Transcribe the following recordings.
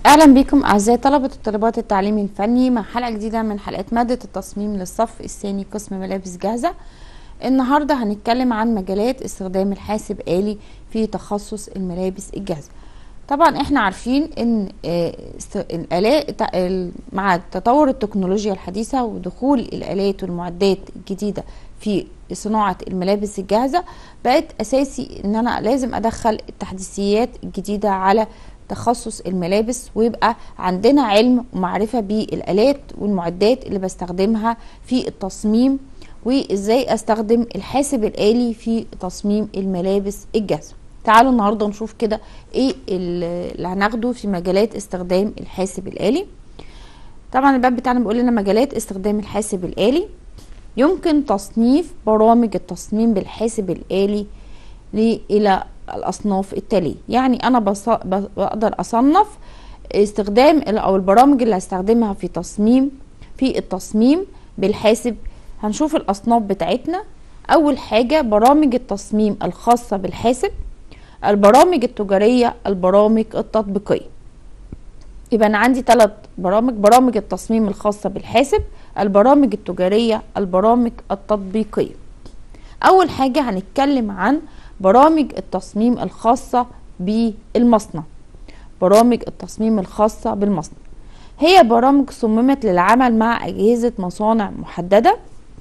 اهلا بكم اعزائي طلبه وطالبات التعليم الفني مع حلقه جديده من حلقات ماده التصميم للصف الثاني قسم ملابس جاهزه النهارده هنتكلم عن مجالات استخدام الحاسب آلي في تخصص الملابس الجاهزه طبعا احنا عارفين ان آه، است- الالات ال- مع تطور التكنولوجيا الحديثه ودخول الالات والمعدات الجديده في صناعه الملابس الجاهزه بقت اساسي ان انا لازم ادخل التحديثيات الجديده على تخصص الملابس ويبقى عندنا علم ومعرفه بالالات والمعدات اللي بستخدمها في التصميم وازاي استخدم الحاسب الالي في تصميم الملابس الجاهزه تعالوا النهارده نشوف كده ايه ال- اللي هناخده في مجالات استخدام الحاسب الالي طبعا الباب بتاعنا بيقول لنا مجالات استخدام الحاسب الالي يمكن تصنيف برامج التصميم بالحاسب الالي ل- الى الاصناف التاليه يعني انا بص- ب- بقدر اصنف استخدام ال- او البرامج اللي هستخدمها في تصميم في التصميم بالحاسب هنشوف الاصناف بتاعتنا اول حاجه برامج التصميم الخاصه بالحاسب البرامج التجاريه البرامج التطبيقيه يبقى انا عندي ثلاث برامج برامج التصميم الخاصه بالحاسب البرامج التجاريه البرامج التطبيقيه اول حاجه هنتكلم عن برامج التصميم الخاصه بالمصنع برامج التصميم الخاصه بالمصنع هي برامج صممت للعمل مع اجهزه مصانع محدده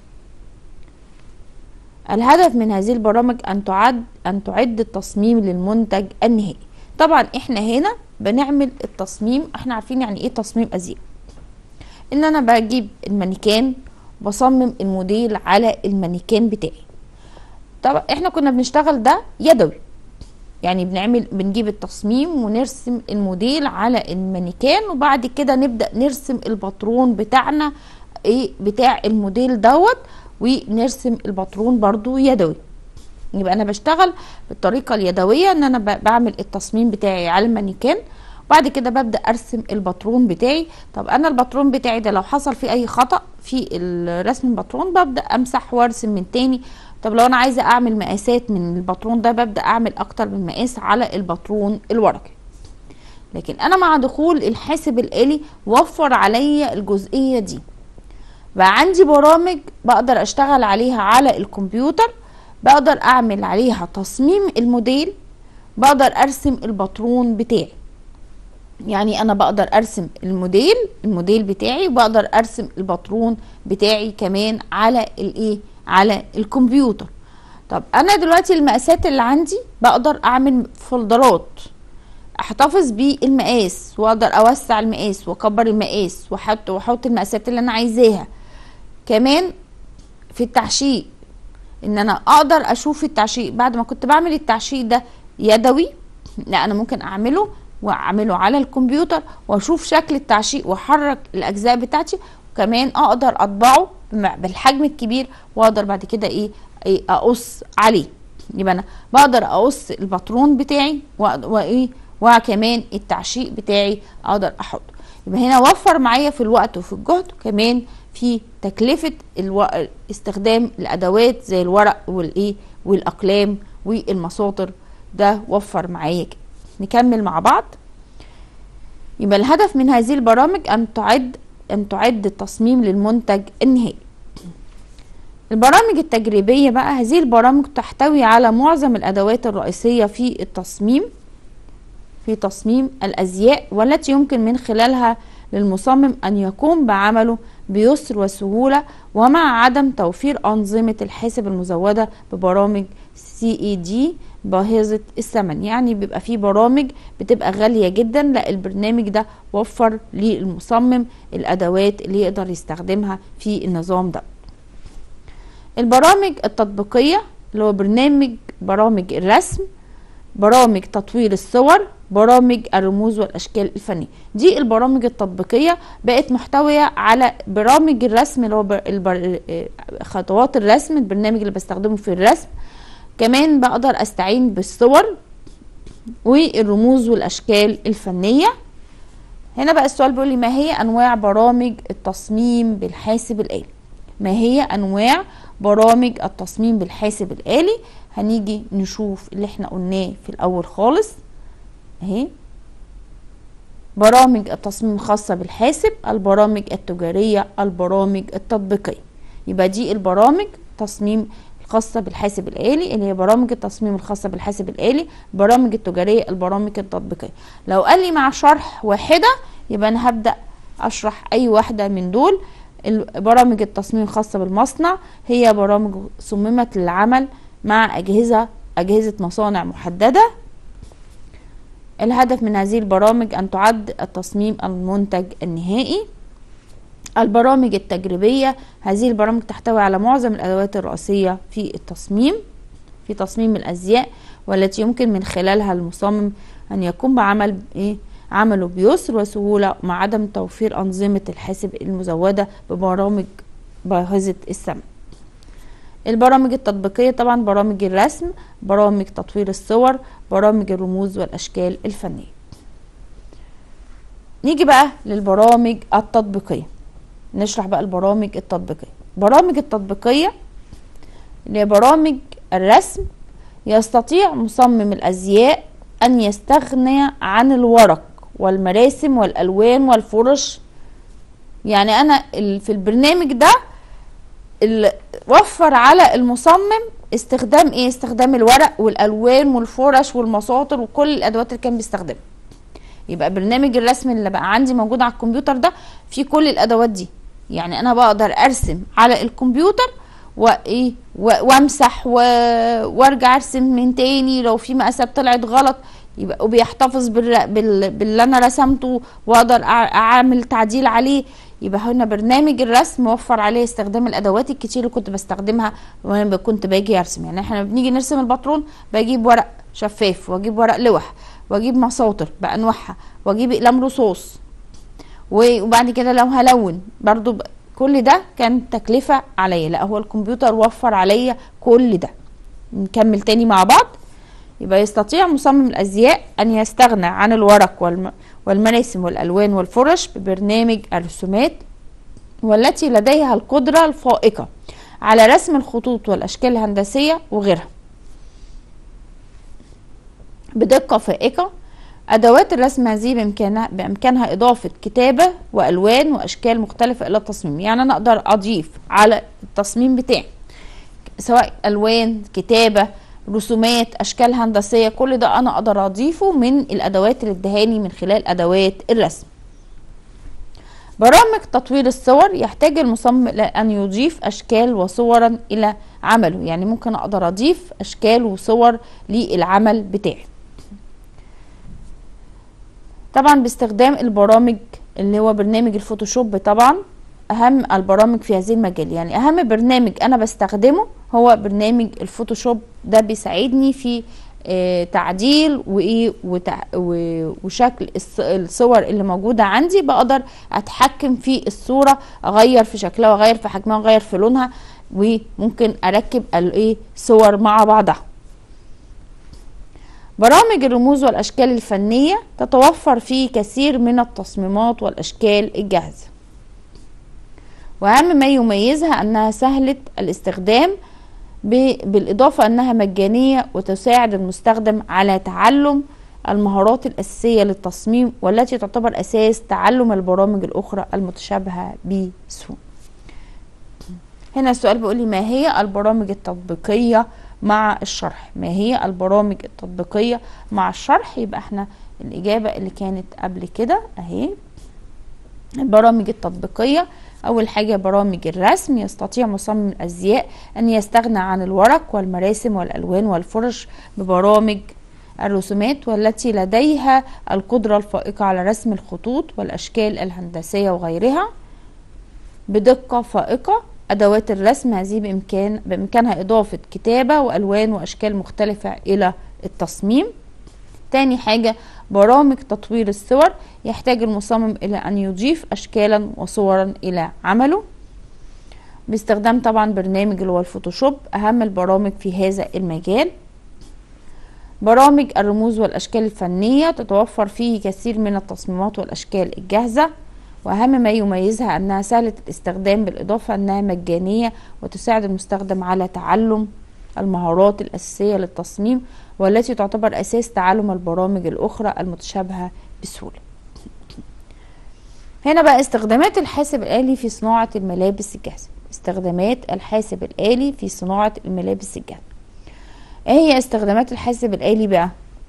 الهدف من هذه البرامج ان تعد ان تعد التصميم للمنتج النهائي طبعا احنا هنا بنعمل التصميم احنا عارفين يعني ايه تصميم ازياء ان انا بجيب المانيكان بصمم الموديل على المانيكان بتاعي طبعا احنا كنا بنشتغل ده يدوي يعني بنعمل بنجيب التصميم ونرسم الموديل على المانيكان وبعد كده نبدأ نرسم الباترون بتاعنا ايه بتاع الموديل دوت ونرسم الباترون برضو يدوي يبقى انا بشتغل بالطريقة اليدوية ان انا ب- بعمل التصميم بتاعي على المانيكان وبعد كده ببدأ ارسم الباترون بتاعي طب انا الباترون بتاعي ده لو حصل فيه اي خطأ في الرسم الباترون ببدأ امسح وارسم من تاني طب لو انا عايزة اعمل مقاسات من الباترون ده ببدأ اعمل اكتر من مقاس على الباترون الورقي لكن انا مع دخول الحاسب الالي وفر عليا الجزئية دي بقى عندي برامج بقدر اشتغل عليها على الكمبيوتر بقدر اعمل عليها تصميم الموديل بقدر ارسم الباترون بتاعي يعني انا بقدر ارسم الموديل الموديل بتاعي وبقدر ارسم الباترون بتاعي كمان على الايه على الكمبيوتر طب انا دلوقتي المقاسات اللي عندي بقدر اعمل فولدرات احتفظ بالمقاس واقدر اوسع المقاس واكبر المقاس واحط واحط المقاسات اللي انا عايزاها كمان في التعشيق ان انا اقدر اشوف التعشيق بعد ما كنت بعمل التعشيق ده يدوي لا انا ممكن اعمله واعمله على الكمبيوتر واشوف شكل التعشيق واحرك الاجزاء بتاعتي وكمان اقدر اطبعه بم- بالحجم الكبير واقدر بعد كده ايه, إيه اقص عليه يبقى انا بقدر اقص الباترون بتاعي وأ- وايه وكمان التعشيق بتاعي اقدر احطه يبقى هنا وفر معايا في الوقت وفي الجهد وكمان في تكلفة الو... استخدام الادوات زي الورق والايه والاقلام والمساطر ده وفر معايا كده نكمل مع بعض يبقى الهدف من هذه البرامج ان تعد ان تعد التصميم للمنتج النهائي البرامج التجريبية بقى هذه البرامج تحتوي على معظم الادوات الرئيسية في التصميم في تصميم الازياء والتي يمكن من خلالها للمصمم ان يقوم بعمله بيسر وسهولة ومع عدم توفير انظمة الحاسب المزودة ببرامج سي اي دي باهظة الثمن يعني بيبقى في برامج بتبقى غالية جدا لا البرنامج ده وفر للمصمم الادوات اللي يقدر يستخدمها في النظام ده البرامج التطبيقية اللي هو برنامج برامج الرسم برامج تطوير الصور برامج الرموز والاشكال الفنيه دي البرامج التطبيقيه بقت محتويه على برامج الرسم اللي هو بر- البر... آه، خطوات الرسم البرنامج اللي بستخدمه في الرسم كمان بقدر استعين بالصور والرموز والاشكال الفنيه هنا بقى السؤال بيقول لي ما هي انواع برامج التصميم بالحاسب الالي ما هي انواع برامج التصميم بالحاسب الالي هنيجي نشوف اللي احنا قلناه في الاول خالص اهي برامج التصميم الخاصة بالحاسب البرامج التجارية البرامج التطبيقية يبقى دي البرامج تصميم الخاصة بالحاسب الآلي اللي هي برامج التصميم الخاصة بالحاسب الآلي برامج التجارية البرامج التطبيقية لو قال لي مع شرح واحدة يبقى أنا هبدأ أشرح أي واحدة من دول برامج التصميم الخاصة بالمصنع هي برامج صممت للعمل مع أجهزة أجهزة مصانع محددة الهدف من هذه البرامج أن تعد التصميم المنتج النهائي البرامج التجريبية هذه البرامج تحتوي على معظم الأدوات الرئيسية في التصميم في تصميم الأزياء والتي يمكن من خلالها المصمم أن يقوم بعمل إيه عمله بيسر وسهولة مع عدم توفير أنظمة الحاسب المزودة ببرامج باهظة الثمن البرامج التطبيقية طبعا برامج الرسم برامج تطوير الصور برامج الرموز والأشكال الفنية نيجي بقى للبرامج التطبيقية نشرح بقى البرامج التطبيقية برامج التطبيقية اللي هي برامج الرسم يستطيع مصمم الأزياء أن يستغني عن الورق والمراسم والألوان والفرش يعني أنا في البرنامج ده وفر على المصمم استخدام ايه استخدام الورق والالوان والفرش والمساطر وكل الادوات اللي كان بيستخدمها يبقى برنامج الرسم اللي بقى عندي موجود على الكمبيوتر ده فيه كل الادوات دي يعني انا بقدر ارسم على الكمبيوتر وايه وامسح وارجع ارسم من تاني لو في مقاسات طلعت غلط يبقى وبيحتفظ بال... بال... باللي انا رسمته واقدر اعمل تعديل عليه يبقى هنا برنامج الرسم وفر عليه استخدام الادوات الكتير اللي كنت بستخدمها وانا كنت باجي ارسم يعني احنا بنيجي نرسم الباترون بجيب ورق شفاف واجيب ورق لوح واجيب مساطر بانواعها واجيب اقلام رصاص وبعد كده لو هلون برضو ب... كل ده كان تكلفة عليا لا هو الكمبيوتر وفر عليا كل ده نكمل تاني مع بعض يبقى يستطيع مصمم الأزياء أن يستغنى عن الورق والم... والمراسم والألوان والفرش ببرنامج الرسومات والتي لديها القدرة الفائقة على رسم الخطوط والأشكال الهندسية وغيرها بدقة فائقة أدوات الرسم هذه بإمكانها, بإمكانها إضافة كتابة وألوان وأشكال مختلفة إلى التصميم يعني أنا أقدر أضيف على التصميم بتاعي سواء ألوان كتابة رسومات اشكال هندسيه كل ده انا اقدر اضيفه من الادوات اللي ادهاني من خلال ادوات الرسم برامج تطوير الصور يحتاج المصمم ان يضيف اشكال وصورا الى عمله يعني ممكن اقدر اضيف اشكال وصور للعمل بتاعي طبعا باستخدام البرامج اللي هو برنامج الفوتوشوب طبعا اهم البرامج في هذه المجال يعني اهم برنامج انا بستخدمه هو برنامج الفوتوشوب ده بيساعدني في آه تعديل وايه وشكل الصور اللي موجوده عندي بقدر اتحكم في الصوره اغير في شكلها واغير في حجمها واغير في لونها وممكن اركب الايه صور مع بعضها برامج الرموز والاشكال الفنيه تتوفر في كثير من التصميمات والاشكال الجاهزه واهم ما يميزها انها سهله الاستخدام بالإضافة أنها مجانية وتساعد المستخدم على تعلم المهارات الأساسية للتصميم والتي تعتبر أساس تعلم البرامج الأخرى المتشابهة بسهولة هنا السؤال بيقول لي ما هي البرامج التطبيقية مع الشرح ما هي البرامج التطبيقية مع الشرح يبقى احنا الإجابة اللي كانت قبل كده أهي البرامج التطبيقية أول حاجة برامج الرسم يستطيع مصمم الأزياء أن يستغنى عن الورق والمراسم والألوان والفرش ببرامج الرسومات والتي لديها القدرة الفائقة على رسم الخطوط والأشكال الهندسية وغيرها بدقة فائقة أدوات الرسم هذه بإمكان بإمكانها إضافة كتابة وألوان وأشكال مختلفة إلى التصميم تاني حاجة برامج تطوير الصور يحتاج المصمم إلى أن يضيف أشكالا وصورا إلى عمله باستخدام طبعا برنامج اللي هو الفوتوشوب أهم البرامج في هذا المجال برامج الرموز والأشكال الفنية تتوفر فيه كثير من التصميمات والأشكال الجاهزة وأهم ما يميزها أنها سهلة الاستخدام بالإضافة أنها مجانية وتساعد المستخدم على تعلم المهارات الأساسية للتصميم والتي تعتبر أساس تعلم البرامج الأخرى المتشابهة بسهولة هنا بقى استخدامات الحاسب الآلي في صناعة الملابس الجاهزة استخدامات الحاسب الآلي في صناعة الملابس الجاهزة ايه هي استخدامات الحاسب الآلي بقى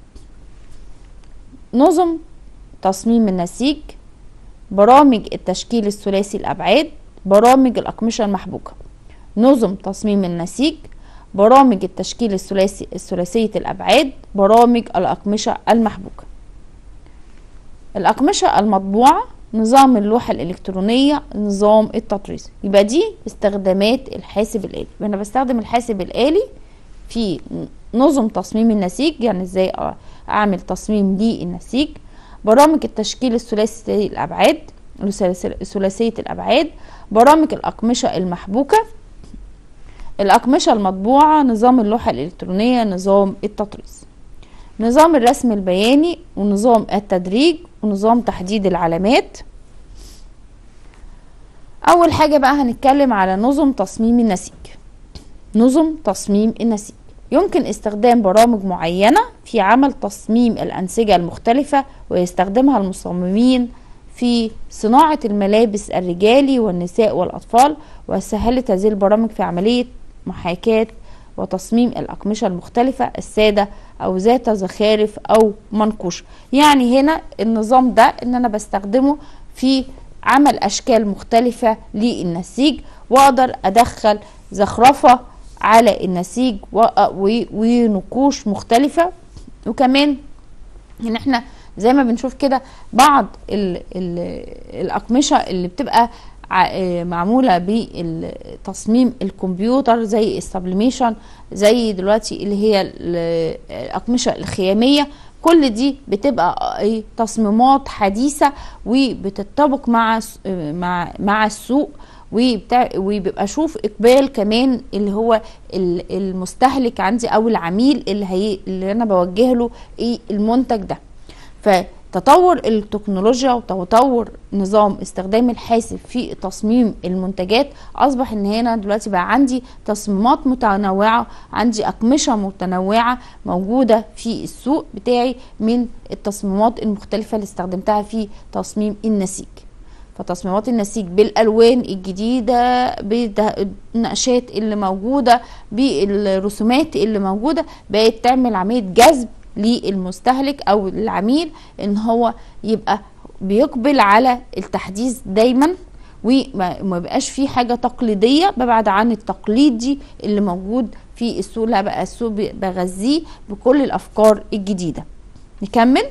نظم تصميم النسيج برامج التشكيل الثلاثي الأبعاد برامج الأقمشة المحبوكة نظم تصميم النسيج برامج التشكيل الثلاثي الثلاثية الأبعاد برامج الأقمشة المحبوكة الأقمشة المطبوعة نظام اللوحة الإلكترونية نظام التطريز يبقى دي استخدامات الحاسب الآلي أنا بستخدم الحاسب الآلي في نظم تصميم النسيج يعني ازاي اعمل تصميم للنسيج برامج التشكيل الثلاثي الابعاد ثلاثية الابعاد برامج الاقمشة المحبوكة الاقمشة المطبوعة نظام اللوحة الالكترونية نظام التطريز نظام الرسم البياني ونظام التدريج ونظام تحديد العلامات اول حاجة بقى هنتكلم على نظم تصميم النسيج نظم تصميم النسيج يمكن استخدام برامج معينة في عمل تصميم الأنسجة المختلفة ويستخدمها المصممين في صناعة الملابس الرجالي والنساء والأطفال وسهلت هذه البرامج في عملية محاكاة وتصميم الأقمشة المختلفة السادة أو ذات زخارف أو منقوش يعني هنا النظام ده إن أنا بستخدمه في عمل أشكال مختلفة للنسيج وأقدر أدخل زخرفة على النسيج ونقوش مختلفة وكمان ان احنا زي ما بنشوف كده بعض ال ال الأقمشة اللي بتبقى معمولة بتصميم الكمبيوتر زي السبليميشن زي دلوقتي اللي هي الأقمشة الخيامية كل دي بتبقى تصميمات حديثة وبتتطابق مع مع مع السوق وبتاع وبيبقى اشوف اقبال كمان اللي هو المستهلك عندي او العميل اللي هي اللي انا بوجه له ايه المنتج ده فتطور التكنولوجيا وتطور نظام استخدام الحاسب في تصميم المنتجات اصبح ان هنا دلوقتي بقى عندي تصميمات متنوعه عندي اقمشه متنوعه موجوده في السوق بتاعي من التصميمات المختلفه اللي استخدمتها في تصميم النسيج فتصميمات النسيج بالالوان الجديده بالنقشات اللي موجوده بالرسومات اللي موجوده بقت تعمل عمليه جذب للمستهلك او العميل ان هو يبقى بيقبل على التحديث دايما وما بقاش في حاجه تقليديه ببعد عن التقليدي اللي موجود في السوق لا بقى السوق بغذيه بكل الافكار الجديده نكمل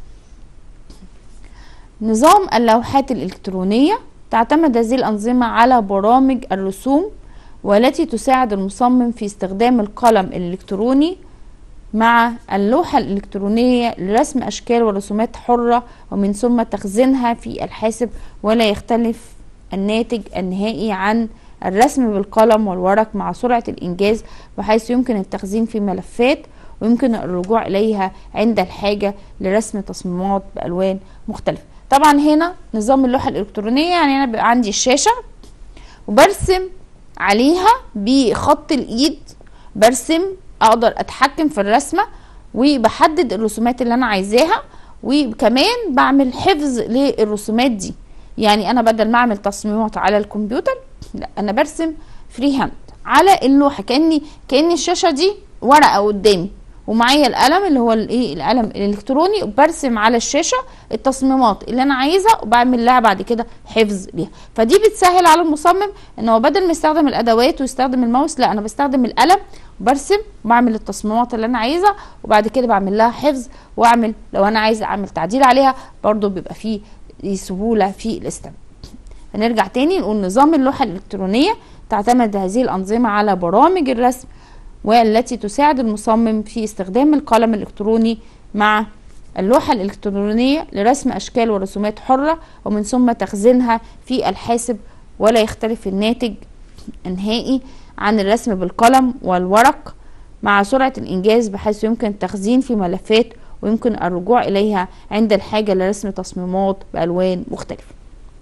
نظام اللوحات الإلكترونية تعتمد هذه الأنظمة على برامج الرسوم والتي تساعد المصمم في استخدام القلم الإلكتروني مع اللوحة الإلكترونية لرسم أشكال ورسومات حرة ومن ثم تخزينها في الحاسب ولا يختلف الناتج النهائي عن الرسم بالقلم والورق مع سرعة الإنجاز بحيث يمكن التخزين في ملفات ويمكن الرجوع إليها عند الحاجة لرسم تصميمات بألوان مختلفة طبعا هنا نظام اللوحة الإلكترونية يعني أنا بيبقى عندي الشاشة وبرسم عليها بخط الإيد برسم أقدر أتحكم في الرسمة وبحدد الرسومات اللي أنا عايزاها وكمان بعمل حفظ للرسومات دي يعني أنا بدل ما أعمل تصميمات على الكمبيوتر لا أنا برسم فري هاند على اللوحة كأني كأن الشاشة دي ورقة قدامي ومعايا القلم اللي هو الايه القلم الالكتروني وبرسم على الشاشه التصميمات اللي انا عايزها وبعمل لها بعد كده حفظ ليها فدي بتسهل على المصمم ان هو بدل ما يستخدم الادوات ويستخدم الماوس لا انا بستخدم القلم وبرسم وبعمل التصميمات اللي انا عايزها وبعد كده بعمل لها حفظ واعمل لو انا عايزه اعمل تعديل عليها برضو بيبقى فيه سهوله في الاستخدام هنرجع تاني نقول نظام اللوحه الالكترونيه تعتمد هذه الانظمه على برامج الرسم والتي تساعد المصمم في استخدام القلم الإلكتروني مع اللوحة الإلكترونية لرسم أشكال ورسومات حرة ومن ثم تخزينها في الحاسب ولا يختلف الناتج نهائي عن الرسم بالقلم والورق مع سرعة الإنجاز بحيث يمكن التخزين في ملفات ويمكن الرجوع إليها عند الحاجة لرسم تصميمات بألوان مختلفة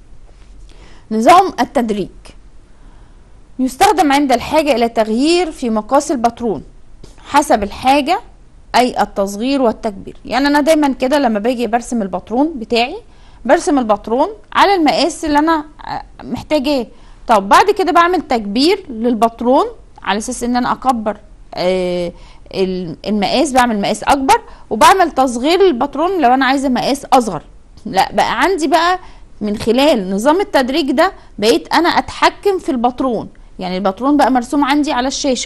نظام التدريج يستخدم عند الحاجة إلى تغيير في مقاس الباترون حسب الحاجة أي التصغير والتكبير يعني أنا دايما كده لما باجي برسم الباترون بتاعي برسم الباترون على المقاس اللي انا محتاجاه طب بعد كده بعمل تكبير للباترون على اساس ان انا اكبر آه المقاس بعمل مقاس اكبر وبعمل تصغير الباترون لو انا عايزه مقاس اصغر لا بقى عندي بقى من خلال نظام التدريج ده بقيت انا اتحكم في الباترون يعني الباترون بقى مرسوم عندي على الشاشه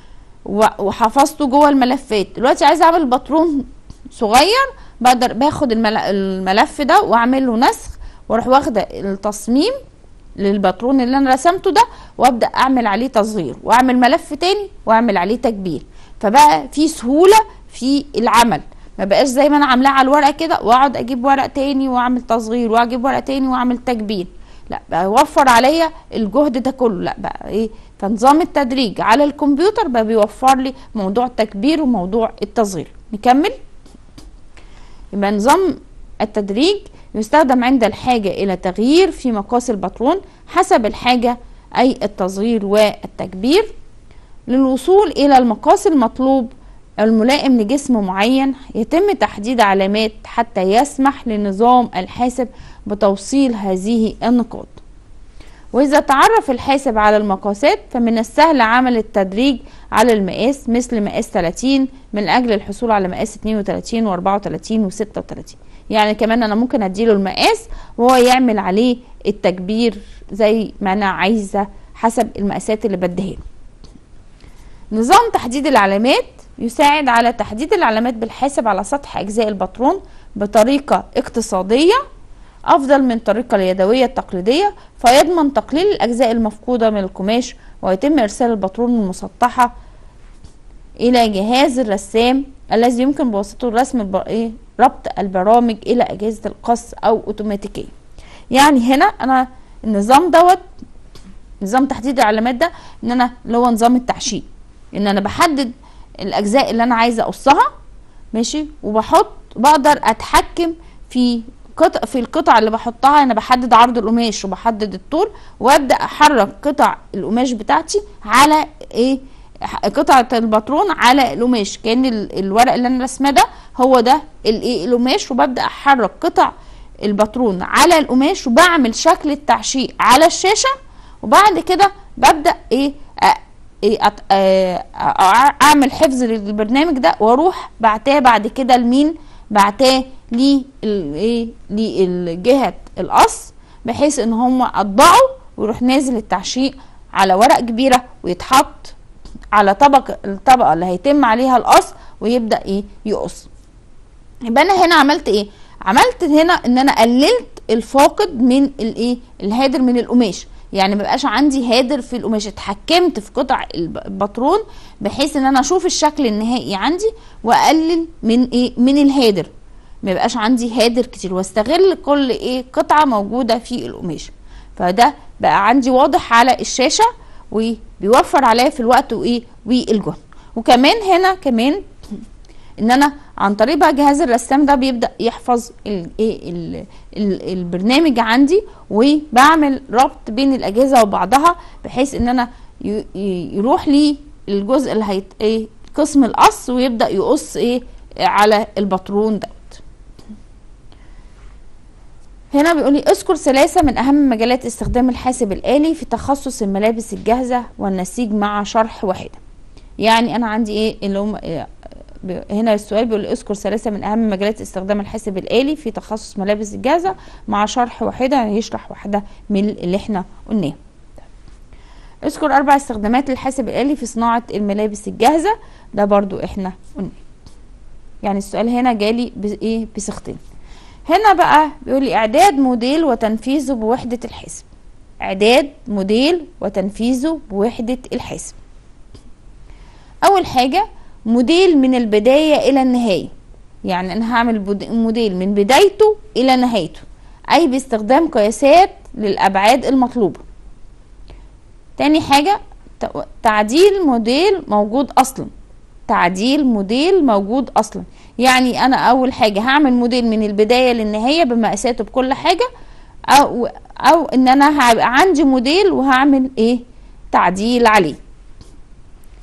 وحفظته جوه الملفات دلوقتي عايزه اعمل باترون صغير بقدر باخد الملف ده واعمل له نسخ واروح واخده التصميم للباترون اللي انا رسمته ده وابدا اعمل عليه تصغير واعمل ملف تاني واعمل عليه تكبير فبقى في سهوله في العمل ما بقاش زي ما انا عاملاه على الورقه كده واقعد اجيب ورق تاني واعمل تصغير واجيب ورق تاني واعمل تكبير لا بقى يوفر عليا الجهد ده كله لا بقى ايه فنظام التدريج على الكمبيوتر بقى بيوفر لي موضوع التكبير وموضوع التصغير نكمل يبقى نظام التدريج يستخدم عند الحاجة إلى تغيير في مقاس الباترون حسب الحاجة أي التصغير والتكبير للوصول إلى المقاس المطلوب الملائم لجسم معين يتم تحديد علامات حتى يسمح لنظام الحاسب بتوصيل هذه النقاط وإذا تعرف الحاسب على المقاسات فمن السهل عمل التدريج على المقاس مثل مقاس 30 من أجل الحصول على مقاس 32 و34 و36 يعني كمان أنا ممكن أديله المقاس وهو يعمل عليه التكبير زي ما أنا عايزة حسب المقاسات اللي بديها نظام تحديد العلامات يساعد على تحديد العلامات بالحاسب على سطح أجزاء الباترون بطريقة اقتصادية أفضل من الطريقة اليدوية التقليدية فيضمن تقليل الأجزاء المفقودة من القماش ويتم إرسال الباترون المسطحة إلى جهاز الرسام الذي يمكن بواسطته رسم إيه ربط البرامج إلى أجهزة القص أو أوتوماتيكية يعني هنا أنا النظام دوت نظام تحديد العلامات ده إن أنا اللي هو نظام التعشيق إن أنا بحدد الأجزاء اللي أنا عايزة أقصها ماشي وبحط بقدر أتحكم في قطع في القطع اللي بحطها انا بحدد عرض القماش وبحدد الطول وابدا احرك قطع القماش بتاعتي على ايه قطعه الباترون على القماش كان الورق اللي انا رسمه ده هو ده الايه القماش وببدا احرك قطع الباترون على القماش وبعمل شكل التعشيق على الشاشه وبعد كده ببدا ايه إيه اعمل حفظ للبرنامج ده واروح بعتاه بعد كده لمين بعتاه ايه لجهه القص بحيث ان هم اطبعوا ويروح نازل التعشيق على ورق كبيره ويتحط على طبق الطبقه اللي هيتم عليها القص ويبدا ايه يقص يبقى انا هنا عملت ايه عملت هنا ان انا قللت الفاقد من الايه الهادر من القماش يعني مبقاش عندي هادر في القماش اتحكمت في قطع الباترون بحيث ان انا اشوف الشكل النهائي عندي واقلل من ايه من الهادر ما يبقاش عندي هادر كتير واستغل كل ايه قطعه موجوده في القماش فده بقى عندي واضح على الشاشه وبيوفر عليا في الوقت وايه والجهد وكمان هنا كمان ان انا عن طريق بقى جهاز الرسام ده بيبدا يحفظ الايه البرنامج عندي وبعمل ربط بين الاجهزه وبعضها بحيث ان انا يروح لي الجزء اللي هيت ايه قسم القص ويبدا يقص ايه على الباترون دوت هنا بيقول لي اذكر ثلاثة من أهم مجالات استخدام الحاسب الآلي في تخصص الملابس الجاهزة والنسيج مع شرح واحدة يعني أنا عندي إيه اللي هم هنا السؤال بيقول اذكر ثلاثة من أهم مجالات استخدام الحاسب الآلي في تخصص ملابس الجاهزة مع شرح واحدة يشرح واحدة من اللي احنا قلناه اذكر أربع استخدامات للحاسب الآلي في صناعة الملابس الجاهزة ده برضو احنا قلناه يعني السؤال هنا جالي بإيه بصيغتين هنا بقى بيقول لي إعداد موديل وتنفيذه بوحدة الحاسب إعداد موديل وتنفيذه بوحدة الحاسب أول حاجة موديل من البداية إلى النهاية يعني أنا هعمل موديل من بدايته إلى نهايته أي باستخدام قياسات للأبعاد المطلوبة تاني حاجة تعديل موديل موجود أصلا تعديل موديل موجود أصلا يعني أنا أول حاجة هعمل موديل من البداية للنهاية بمقاساته بكل حاجة أو أو إن أنا هيبقى عندي موديل وهعمل إيه تعديل عليه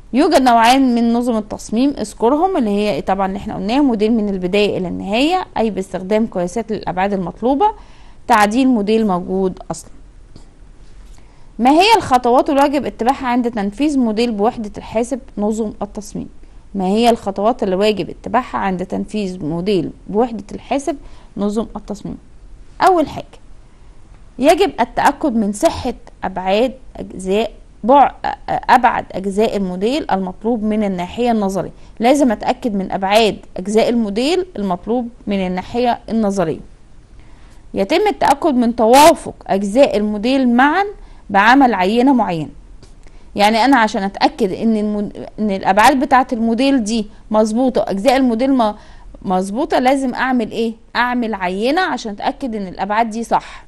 يوجد نوعين من نظم التصميم اذكرهم اللي هي طبعا اللي احنا قلناه موديل من البداية الى النهاية اي باستخدام قياسات للابعاد المطلوبة تعديل موديل موجود اصلا ما هي الخطوات الواجب اتباعها عند تنفيذ موديل بوحدة الحاسب نظم التصميم ما هي الخطوات اللي واجب اتباعها عند تنفيذ موديل بوحدة الحاسب نظم التصميم اول حاجة يجب التأكد من صحة أبعاد أجزاء بع... أبعد أجزاء الموديل المطلوب من الناحية النظرية لازم أتأكد من أبعاد أجزاء الموديل المطلوب من الناحية النظرية يتم التأكد من توافق أجزاء الموديل معا بعمل عينة معينة يعني أنا عشان أتأكد إن المد... إن الأبعاد بتاعة الموديل دي مظبوطة أجزاء الموديل ما مظبوطة لازم أعمل إيه؟ أعمل عينة عشان أتأكد إن الأبعاد دي صح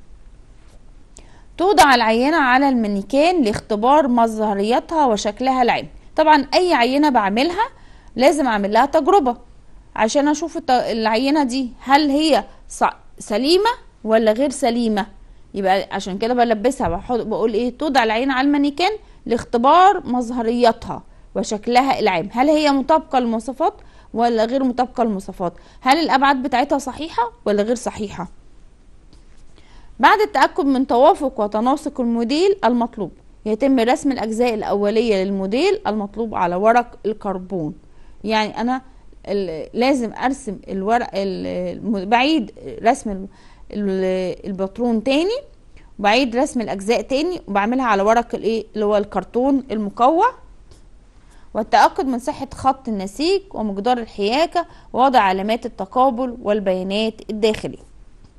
توضع العينة على المانيكان لاختبار مظهريتها وشكلها العام طبعا اي عينة بعملها لازم اعمل لها تجربة عشان اشوف العينة دي هل هي سليمة ولا غير سليمة يبقى عشان كده بلبسها بقول ايه توضع العينة على المانيكان لاختبار مظهريتها وشكلها العام هل هي مطابقة للمواصفات ولا غير مطابقة للمواصفات هل الابعاد بتاعتها صحيحة ولا غير صحيحة بعد التأكد من توافق وتناسق الموديل المطلوب يتم رسم الأجزاء الأولية للموديل المطلوب على ورق الكربون يعني أنا لازم أرسم الورق بعيد رسم الباترون تاني وبعيد رسم الأجزاء تاني وبعملها على ورق الايه اللي هو الكرتون المقوى والتأكد من صحة خط النسيج ومقدار الحياكة ووضع علامات التقابل والبيانات الداخلية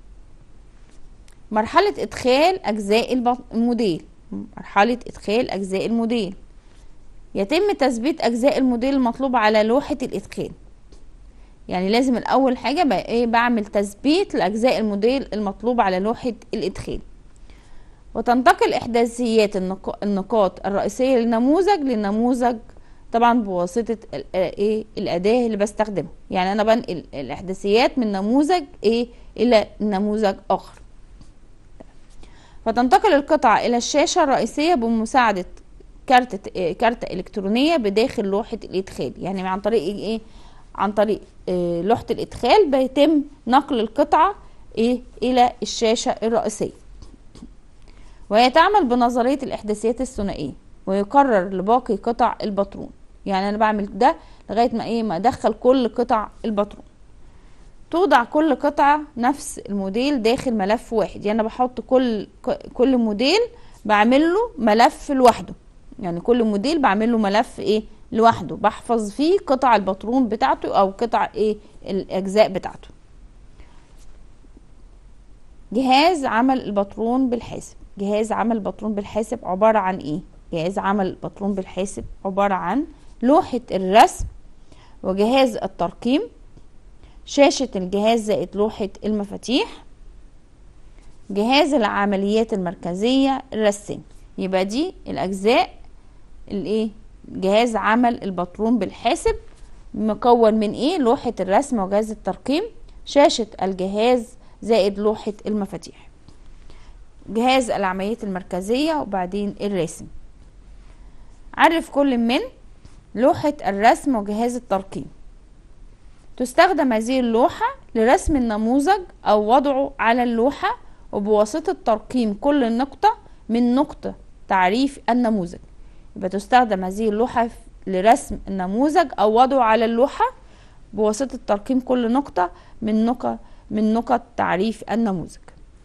مرحلة إدخال أجزاء الموديل مرحلة إدخال أجزاء الموديل يتم تثبيت أجزاء الموديل المطلوب على لوحة الإدخال يعني لازم الأول حاجة بقى إيه بعمل تثبيت لأجزاء الموديل المطلوب على لوحة الإدخال وتنتقل إحداثيات النقاط الرئيسية للنموذج للنموذج طبعا بواسطة ايه الأداة اللي بستخدمها يعني أنا بنقل الإحداثيات من نموذج ايه إلى نموذج آخر فتنتقل القطعة إلى الشاشة الرئيسية بمساعدة كارت كارتة إلكترونية بداخل لوحة الإدخال يعني عن طريق إيه عن طريق إيه لوحة الإدخال بيتم نقل القطعة إيه إلى الشاشة الرئيسية وهي تعمل بنظرية الإحداثيات الثنائية ويقرر لباقي قطع الباترون يعني أنا بعمل ده لغاية ما إيه ما أدخل كل قطع الباترون توضع كل قطعة نفس الموديل داخل ملف واحد يعني انا بحط كل كل موديل بعمل له ملف لوحده يعني كل موديل بعمل له ملف ايه لوحده بحفظ فيه قطع الباترون بتاعته او قطع ايه الاجزاء بتاعته جهاز عمل الباترون بالحاسب جهاز عمل الباترون بالحاسب عبارة عن ايه جهاز عمل الباترون بالحاسب عبارة عن لوحة الرسم وجهاز الترقيم شاشة الجهاز زائد لوحة المفاتيح جهاز العمليات المركزية الرسام يبقى دي الأجزاء الايه جهاز عمل الباترون بالحاسب مكون من ايه لوحة الرسم وجهاز الترقيم شاشة الجهاز زائد لوحة المفاتيح جهاز العمليات المركزية وبعدين الرسم عرف كل من لوحة الرسم وجهاز الترقيم تستخدم هذه اللوحة لرسم النموذج أو وضعه على اللوحة وبواسطة ترقيم كل نقطة من نقطة تعريف النموذج يبقى تستخدم هذه اللوحة لرسم النموذج أو وضعه على اللوحة بواسطة ترقيم كل نقطة من نقط من نقط تعريف النموذج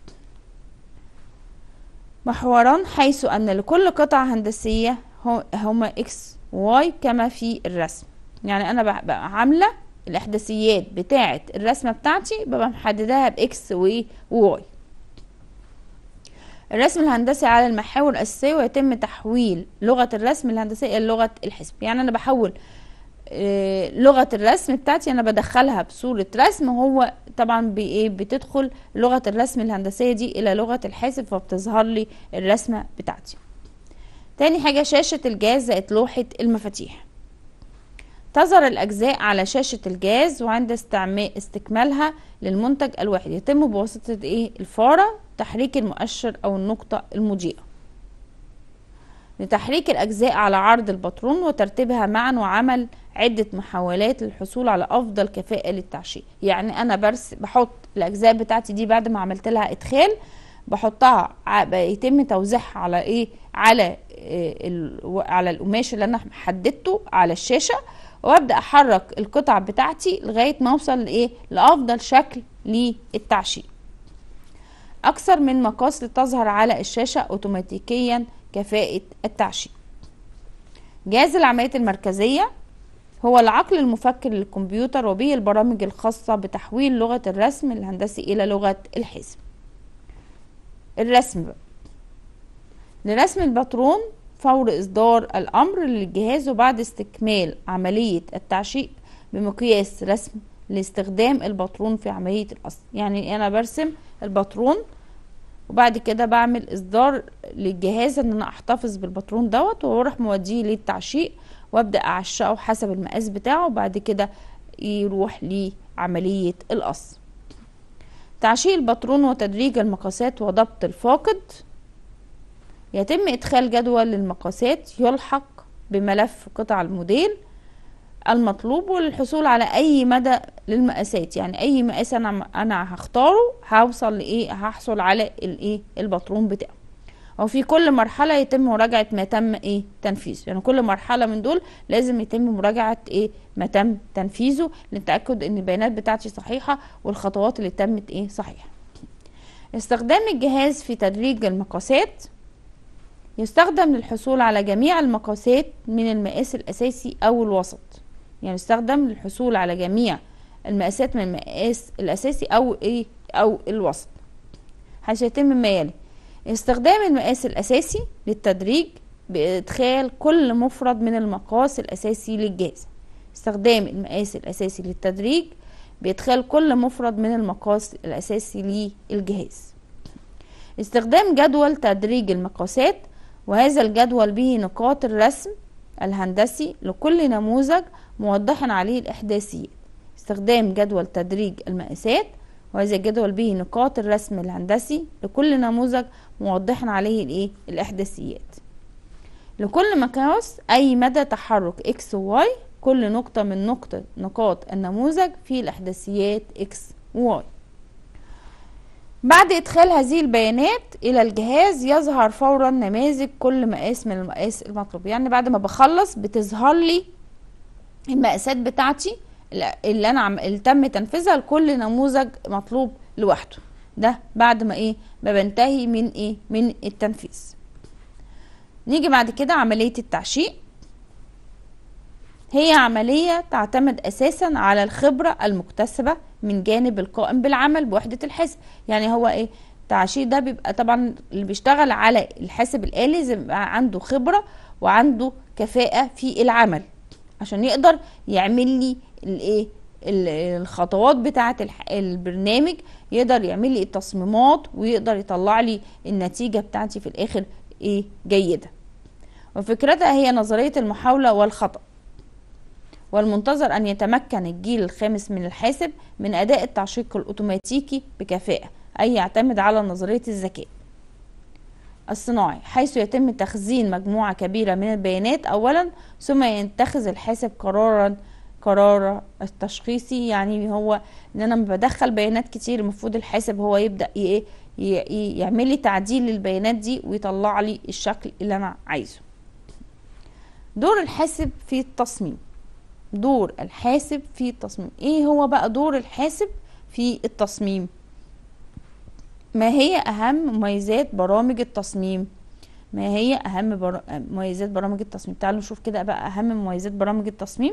محوران حيث أن لكل قطعة هندسية هما إكس واي كما في الرسم يعني أنا بقى عاملة الاحداثيات بتاعه الرسمه بتاعتي ببقى محدداها باكس وواي الرسم الهندسي على المحاور الاساسيه ويتم تحويل لغه الرسم الهندسيه الى لغه الحسب يعني انا بحول لغه الرسم بتاعتي انا بدخلها بصوره رسم هو طبعا بايه بتدخل لغه الرسم الهندسيه دي الى لغه الحاسب فبتظهر لي الرسمه بتاعتي تاني حاجه شاشه الجهاز زائد لوحه المفاتيح تظهر الأجزاء على شاشة الجهاز وعند استكمالها للمنتج الواحد يتم بواسطة إيه الفارة تحريك المؤشر أو النقطة المضيئة لتحريك الأجزاء على عرض الباترون وترتيبها معا وعمل عدة محاولات للحصول على أفضل كفاءة للتعشيق يعني أنا برس بحط الأجزاء بتاعتي دي بعد ما عملت لها إدخال بحطها يتم توزيعها على إيه على إيه على القماش اللي أنا حددته على الشاشة وابدا احرك القطع بتاعتي لغايه ما اوصل لايه لافضل شكل للتعشيق اكثر من مقاس لتظهر على الشاشه اوتوماتيكيا كفاءه التعشيق جهاز العمليات المركزيه هو العقل المفكر للكمبيوتر وبه البرامج الخاصه بتحويل لغه الرسم الهندسي الى لغه الحساب الرسم بقى لرسم الباترون فور إصدار الأمر للجهاز وبعد استكمال عملية التعشيق بمقياس رسم لاستخدام الباترون في عملية القص يعني أنا برسم الباترون وبعد كده بعمل إصدار للجهاز إن أنا أحتفظ بالباترون دوت وأروح موديه للتعشيق وأبدأ أعشقه حسب المقاس بتاعه وبعد كده يروح لعملية القص تعشيق الباترون وتدريج المقاسات وضبط الفاقد يتم إدخال جدول للمقاسات يلحق بملف قطع الموديل المطلوب وللحصول على أي مدى للمقاسات يعني أي مقاس أنا أنا هختاره هوصل لإيه هحصل على الإيه الباترون بتاعه وفي كل مرحلة يتم مراجعة ما تم إيه تنفيذه يعني كل مرحلة من دول لازم يتم مراجعة إيه ما تم تنفيذه للتأكد إن البيانات بتاعتي صحيحة والخطوات اللي تمت إيه صحيحة استخدام الجهاز في تدريج المقاسات يستخدم للحصول على جميع المقاسات من المقاس الأساسي أو الوسط يعني يستخدم للحصول على جميع المقاسات من المقاس الأساسي أو إيه أو الوسط حيث يتم ما يلي استخدام المقاس الأساسي للتدريج بإدخال كل مفرد من المقاس الأساسي للجهاز استخدام المقاس الأساسي للتدريج بإدخال كل مفرد من المقاس الأساسي للجهاز استخدام جدول تدريج المقاسات وهذا الجدول به نقاط الرسم الهندسي لكل نموذج موضحا عليه الإحداثيات استخدام جدول تدريج المقاسات وهذا الجدول به نقاط الرسم الهندسي لكل نموذج موضحا عليه الايه الاحداثيات لكل مقياس اي مدى تحرك اكس وواي كل نقطة من نقطة نقاط النموذج في الاحداثيات اكس وواي بعد إدخال هذه البيانات إلى الجهاز يظهر فورا نماذج كل مقاس من المقاس المطلوب يعني بعد ما بخلص بتظهر لي المقاسات بتاعتي اللي أنا عم... اللي تم تنفيذها لكل نموذج مطلوب لوحده ده بعد ما إيه ما بنتهي من إيه من التنفيذ نيجي بعد كده عملية التعشيق هي عملية تعتمد أساسا على الخبرة المكتسبة من جانب القائم بالعمل بوحدة الحاسب يعني هو ايه التعشيق ده بيبقى طبعا اللي بيشتغل على الحاسب الآلي لازم يبقى عنده خبرة وعنده كفاءة في العمل عشان يقدر يعمل لي الايه الخطوات بتاعة البرنامج يقدر يعمل لي التصميمات ويقدر يطلع لي النتيجة بتاعتي في الآخر ايه جيدة وفكرتها هي نظرية المحاولة والخطأ والمنتظر أن يتمكن الجيل الخامس من الحاسب من أداء التعشيق الأوتوماتيكي بكفاءة أي يعتمد على نظرية الذكاء الصناعي حيث يتم تخزين مجموعة كبيرة من البيانات أولا ثم يتخذ الحاسب قرارا قرار التشخيصي يعني هو ان انا لما بدخل بيانات كتير المفروض الحاسب هو يبدا ايه يعمل لي تعديل للبيانات دي ويطلع لي الشكل اللي انا عايزه دور الحاسب في التصميم دور الحاسب في التصميم ايه هو بقى دور الحاسب في التصميم ما هي اهم مميزات برامج التصميم ما هي اهم بر... مميزات برامج التصميم تعالوا نشوف كده بقى اهم مميزات برامج التصميم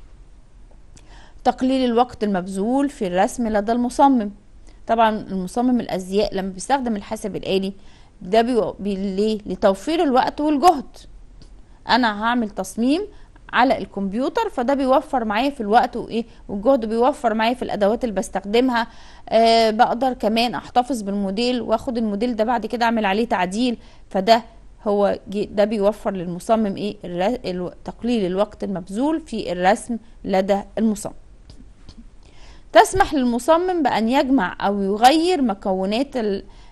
تقليل الوقت المبذول في الرسم لدى المصمم طبعا المصمم الازياء لما بيستخدم الحاسب الالي ده بي... بي... ليه لتوفير الوقت والجهد انا هعمل تصميم على الكمبيوتر فده بيوفر معايا في الوقت وايه والجهد بيوفر معايا في الادوات اللي بستخدمها آه بقدر كمان احتفظ بالموديل واخد الموديل ده بعد كده اعمل عليه تعديل فده هو ده بيوفر للمصمم ايه تقليل الوقت المبذول في الرسم لدى المصمم تسمح للمصمم بأن يجمع أو يغير مكونات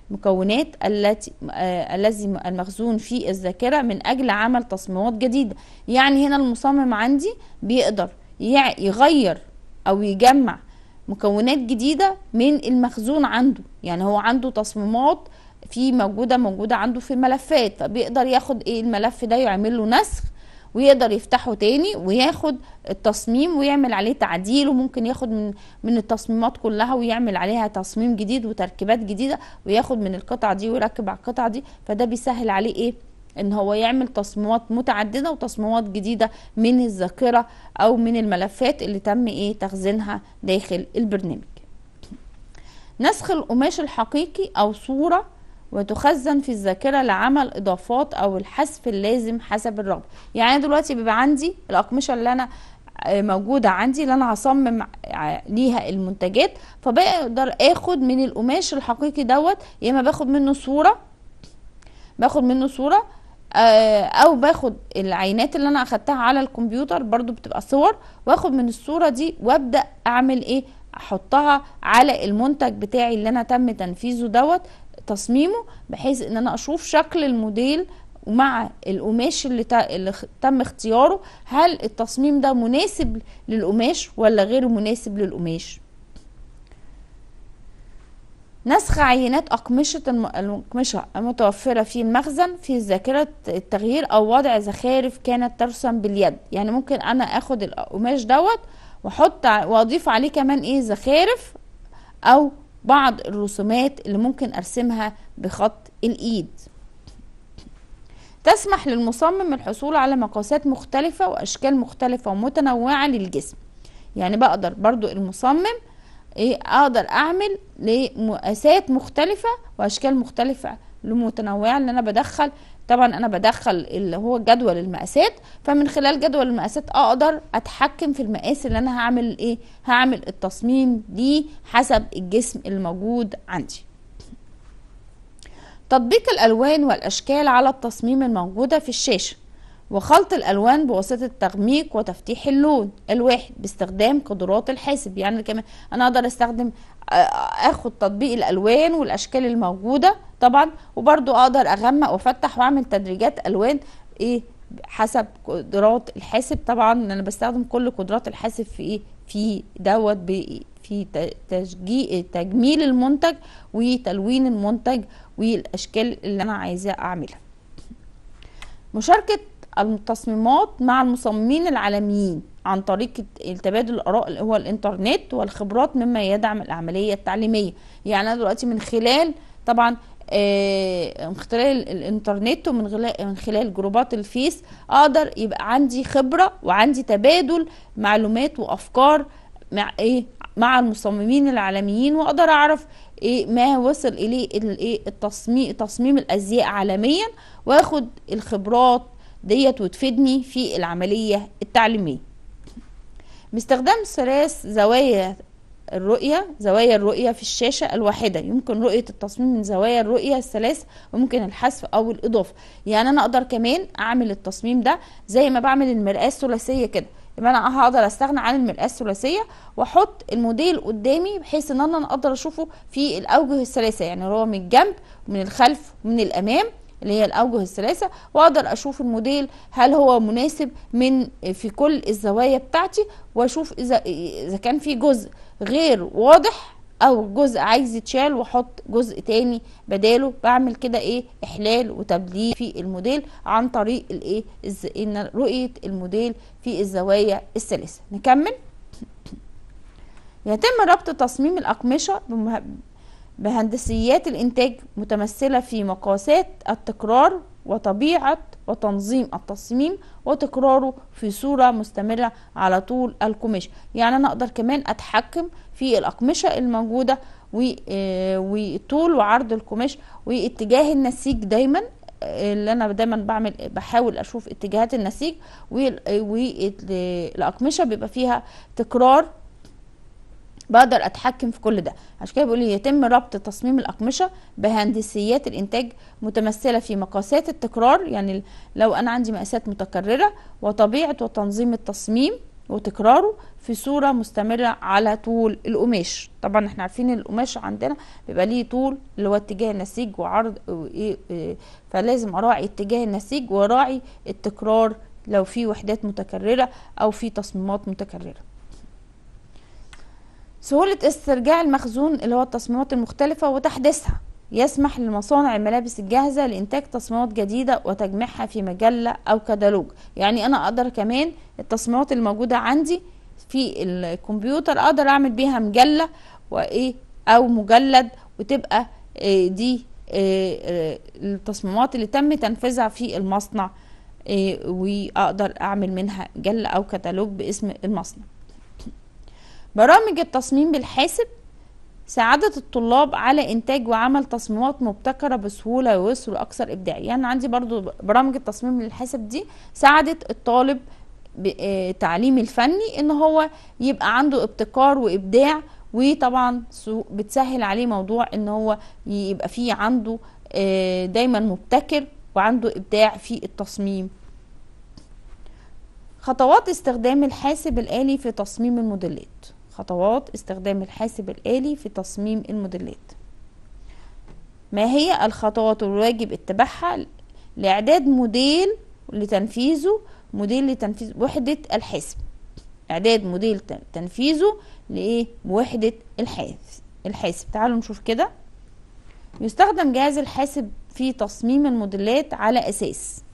المكونات التي آه الذي المخزون في الذاكرة من أجل عمل تصميمات جديدة يعني هنا المصمم عندي بيقدر يغير أو يجمع مكونات جديدة من المخزون عنده يعني هو عنده تصميمات في موجودة موجودة عنده في الملفات فبيقدر ياخد ايه الملف ده يعمل له نسخ ويقدر يفتحه تاني وياخد التصميم ويعمل عليه تعديل وممكن ياخد من من التصميمات كلها ويعمل عليها تصميم جديد وتركيبات جديده وياخد من القطعه دي ويركب على القطعه دي فده بيسهل عليه ايه ان هو يعمل تصميمات متعدده وتصميمات جديده من الذاكره او من الملفات اللي تم ايه تخزينها داخل البرنامج نسخ القماش الحقيقي او صوره وتخزن في الذاكره لعمل اضافات او الحذف اللازم حسب الرغبه يعني دلوقتي بيبقى عندي الاقمشه اللي انا موجودة عندي اللي انا هصمم ليها المنتجات فبقدر اخد من القماش الحقيقي دوت يا اما باخد منه صورة باخد منه صورة او باخد العينات اللي انا اخدتها على الكمبيوتر برضو بتبقى صور واخد من الصورة دي وابدأ اعمل ايه احطها على المنتج بتاعي اللي انا تم تنفيذه دوت تصميمه بحيث ان انا اشوف شكل الموديل ومع القماش اللي, اللي تم اختياره هل التصميم ده مناسب للقماش ولا غير مناسب للقماش نسخ عينات أقمشة الأقمشة المتوفرة في المخزن في ذاكرة التغيير أو وضع زخارف كانت ترسم باليد يعني ممكن أنا أخد القماش دوت وأحط وأضيف عليه كمان إيه زخارف أو بعض الرسومات اللي ممكن ارسمها بخط الايد تسمح للمصمم الحصول على مقاسات مختلفة واشكال مختلفة ومتنوعة للجسم يعني بقدر برضو المصمم ايه اقدر اعمل لمقاسات مختلفة واشكال مختلفة لمتنوعة ان انا بدخل طبعا انا بدخل اللي هو جدول المقاسات فمن خلال جدول المقاسات اقدر اتحكم في المقاس اللي انا هعمل ايه هعمل التصميم دي حسب الجسم الموجود عندي تطبيق الالوان والاشكال على التصميم الموجوده في الشاشه وخلط الالوان بواسطه تغميق وتفتيح اللون الواحد باستخدام قدرات الحاسب يعني كمان انا اقدر استخدم اخد تطبيق الالوان والاشكال الموجوده طبعا وبرضو اقدر اغمق وافتح واعمل تدريجات الوان ايه حسب قدرات الحاسب طبعا انا بستخدم كل قدرات الحاسب في ايه في دوت في تشجيع تجميل المنتج وتلوين المنتج والاشكال اللي انا عايزاه اعملها مشاركه التصميمات مع المصممين العالميين عن طريق تبادل الاراء اللي هو الانترنت والخبرات مما يدعم العمليه التعليميه يعني انا دلوقتي من خلال طبعا آه من خلال الانترنت ومن خلال من خلال جروبات الفيس اقدر يبقى عندي خبره وعندي تبادل معلومات وافكار مع ايه مع المصممين العالميين واقدر اعرف ايه ما وصل اليه الايه التصميم تصميم الازياء عالميا واخد الخبرات ديت وتفيدني في العمليه التعليميه باستخدام ثلاث زوايا الرؤية زوايا الرؤية في الشاشة الواحدة يمكن رؤية التصميم من زوايا الرؤية الثلاث وممكن الحذف أو الإضافة يعني أنا أقدر كمان أعمل التصميم ده زي ما بعمل المرآة الثلاثية كده يبقى انا هقدر استغنى عن المرآة الثلاثية واحط الموديل قدامي بحيث ان انا اقدر اشوفه في الاوجه الثلاثة يعني هو من الجنب ومن الخلف ومن الامام اللي هي الاوجه الثلاثه واقدر اشوف الموديل هل هو مناسب من في كل الزوايا بتاعتي واشوف اذا اذا كان في جزء غير واضح او جزء عايز يتشال واحط جزء تاني بداله بعمل كده ايه احلال وتبديل في الموديل عن طريق الايه ان رؤيه الموديل في الزوايا الثلاثه نكمل يتم ربط تصميم الاقمشه بهندسيات الإنتاج متمثلة في مقاسات التكرار وطبيعة وتنظيم التصميم وتكراره في صورة مستمرة على طول القماش يعني أنا أقدر كمان أتحكم في الأقمشة الموجودة وطول وعرض القماش واتجاه النسيج دايما اللي انا دايما بعمل بحاول اشوف اتجاهات النسيج والاقمشه بيبقى فيها تكرار بقدر اتحكم في كل ده عشان كده بيقول يتم ربط تصميم الاقمشه بهندسيات الانتاج متمثله في مقاسات التكرار يعني لو انا عندي مقاسات متكرره وطبيعه وتنظيم التصميم وتكراره في صورة مستمرة على طول القماش طبعا احنا عارفين القماش عندنا بيبقى ليه طول اللي هو اتجاه النسيج وعرض وإيه إيه فلازم اراعي اتجاه النسيج واراعي التكرار لو في وحدات متكررة او في تصميمات متكررة سهولة استرجاع المخزون اللي هو التصميمات المختلفة وتحديثها يسمح لمصانع الملابس الجاهزة لإنتاج تصميمات جديدة وتجميعها في مجلة أو كتالوج يعني أنا أقدر كمان التصميمات الموجودة عندي في الكمبيوتر أقدر أعمل بيها مجلة وإيه أو مجلد وتبقى إيه دي إيه التصميمات اللي تم تنفيذها في المصنع إيه وأقدر أعمل منها مجلة أو كتالوج باسم المصنع برامج التصميم بالحاسب ساعدت الطلاب على إنتاج وعمل تصميمات مبتكرة بسهولة ويسر وأكثر إبداع يعني عندي برضو برامج التصميم للحاسب دي ساعدت الطالب التعليم الفني إن هو يبقى عنده ابتكار وإبداع وطبعا بتسهل عليه موضوع إن هو يبقى فيه عنده دايما مبتكر وعنده إبداع في التصميم خطوات استخدام الحاسب الآلي في تصميم الموديلات خطوات استخدام الحاسب الآلي في تصميم الموديلات ما هي الخطوات الواجب اتباعها لإعداد موديل لتنفيذه موديل لتنفيذ وحدة الحاسب إعداد موديل تنفيذه لإيه وحدة الحاسب الحاسب تعالوا نشوف كده يستخدم جهاز الحاسب في تصميم الموديلات على أساس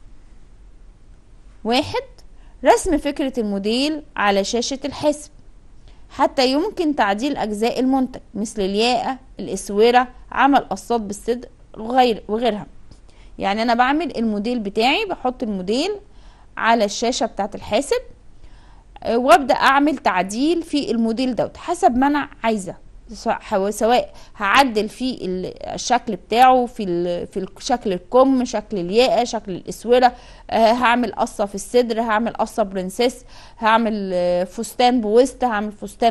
واحد رسم فكرة الموديل على شاشة الحاسب حتى يمكن تعديل أجزاء المنتج مثل الياقة الأسورة عمل قصات بالصدر وغير وغيرها يعني أنا بعمل الموديل بتاعي بحط الموديل على الشاشة بتاعت الحاسب وابدأ أعمل تعديل في الموديل دوت حسب ما أنا عايزة سواء هعدل في الشكل بتاعه في في شكل الكم شكل الياقه شكل الاسوره هعمل قصه في الصدر هعمل قصه برنسيس هعمل فستان بويست هعمل فستان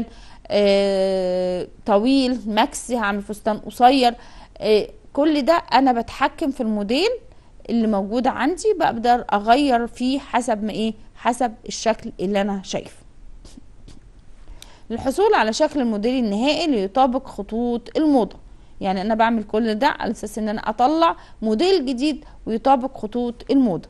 طويل ماكسي هعمل فستان قصير كل ده انا بتحكم في الموديل اللي موجود عندي بقدر اغير فيه حسب ما ايه حسب الشكل اللي انا شايفه للحصول على شكل الموديل النهائي اللي يطابق خطوط الموضة يعني انا بعمل كل ده على اساس ان انا اطلع موديل جديد ويطابق خطوط الموضة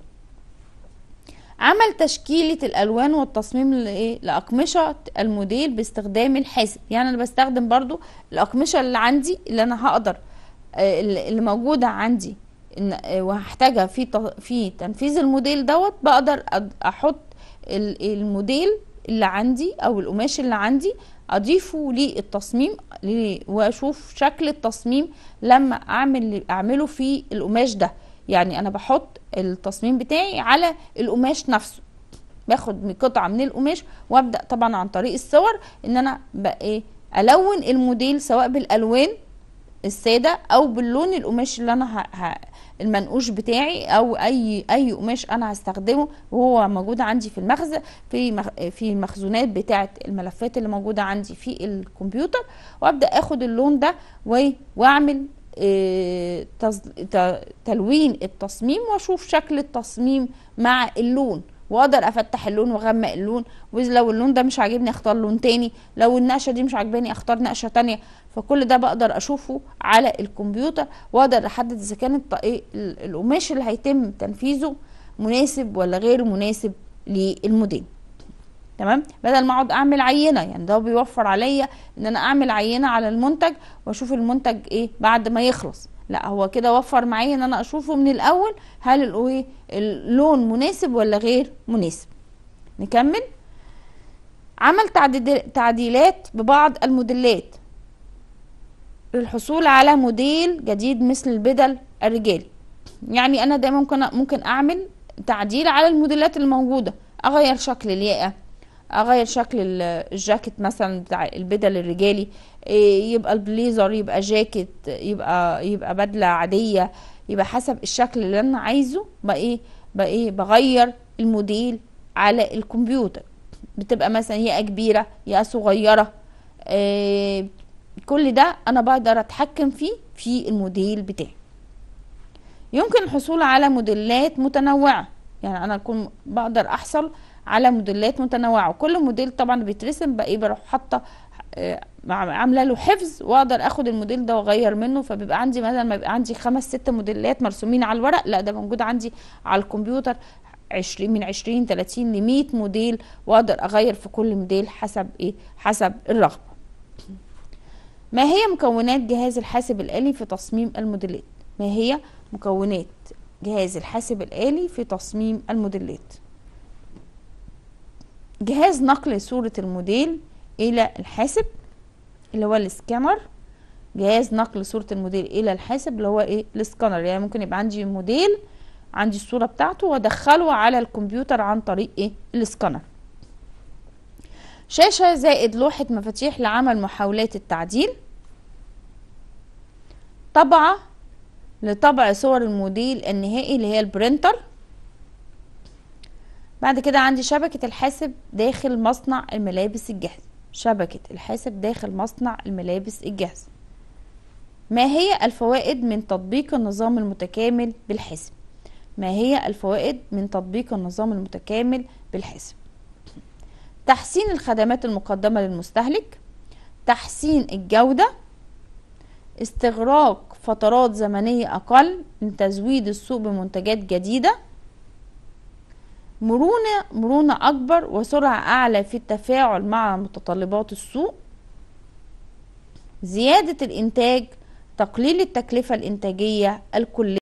عمل تشكيلة الالوان والتصميم لاقمشة الموديل باستخدام الحاسب يعني انا بستخدم برضو الاقمشة اللي عندي اللي انا هقدر اللي موجودة عندي وهحتاجها في في تنفيذ الموديل دوت بقدر احط الموديل اللي عندي او القماش اللي عندي اضيفه للتصميم واشوف شكل التصميم لما اعمل اعمله في القماش ده يعني انا بحط التصميم بتاعي على القماش نفسه باخد قطعه من القماش وابدا طبعا عن طريق الصور ان انا بقى الون الموديل سواء بالالوان الساده او باللون القماش اللي انا ه... ه... المنقوش بتاعي او اي اي قماش انا هستخدمه وهو موجود عندي في المخزن في مخ... في المخزونات بتاعه الملفات اللي موجوده عندي في الكمبيوتر وابدا اخد اللون ده و... واعمل إيه تز... ت... تلوين التصميم واشوف شكل التصميم مع اللون واقدر افتح اللون واغمق اللون ولو اللون ده مش عاجبني اختار لون تاني لو النقشه دي مش عاجباني اختار نقشه تانية فكل ده بقدر اشوفه على الكمبيوتر واقدر احدد اذا كان القماش اللي هيتم تنفيذه مناسب ولا غير مناسب للموديل تمام بدل ما اقعد اعمل عينه يعني ده بيوفر عليا ان انا اعمل عينه على المنتج واشوف المنتج ايه بعد ما يخلص لا هو كده وفر معايا ان انا اشوفه من الاول هل اللون مناسب ولا غير مناسب نكمل عمل تعديلات ببعض الموديلات للحصول على موديل جديد مثل البدل الرجالي يعني انا ده ممكن ممكن اعمل تعديل على الموديلات الموجوده اغير شكل الياقه اغير شكل الجاكيت مثلا بتاع البدل الرجالي يبقى البليزر يبقى جاكيت يبقى يبقى بدله عاديه يبقى حسب الشكل اللي انا عايزه بقى ايه بقى ايه بغير الموديل على الكمبيوتر بتبقى مثلا يا كبيره يا صغيره إيه كل ده انا بقدر اتحكم فيه في الموديل بتاعي يمكن الحصول على موديلات متنوعه يعني انا اكون بقدر احصل على موديلات متنوعه وكل موديل طبعا بيترسم بقى ايه بروح حاطه آه، مع- عامله له حفظ واقدر اخد الموديل ده واغير منه فبيبقى عندي مثلا ما يبقى عندي خمس ست موديلات مرسومين على الورق لا ده موجود عندي على الكمبيوتر 20 من 20 30 ل 100 موديل واقدر اغير في كل موديل حسب ايه حسب الرغبه ما هي مكونات جهاز الحاسب الآلي في تصميم الموديلات ما هي مكونات جهاز الحاسب الآلي في تصميم الموديلات جهاز نقل صورة الموديل إلى الحاسب اللي هو السكانر جهاز نقل صورة الموديل إلى الحاسب اللي هو إيه السكانر يعني ممكن يبقى عندي موديل عندي الصورة بتاعته وأدخله على الكمبيوتر عن طريق إيه السكانر شاشة زائد لوحة مفاتيح لعمل محاولات التعديل طبعة لطبع صور الموديل النهائي اللي هي البرينتر بعد كده عندي شبكة الحاسب داخل مصنع الملابس الجاهزة شبكة الحاسب داخل مصنع الملابس الجاهزة ما هي الفوائد من تطبيق النظام المتكامل بالحاسب ما هي الفوائد من تطبيق النظام المتكامل بالحاسب تحسين الخدمات المقدمة للمستهلك تحسين الجودة استغراق فترات زمنية أقل لتزويد السوق بمنتجات جديدة مرونة مرونة أكبر وسرعة أعلى في التفاعل مع متطلبات السوق زيادة الإنتاج تقليل التكلفة الإنتاجية الكلية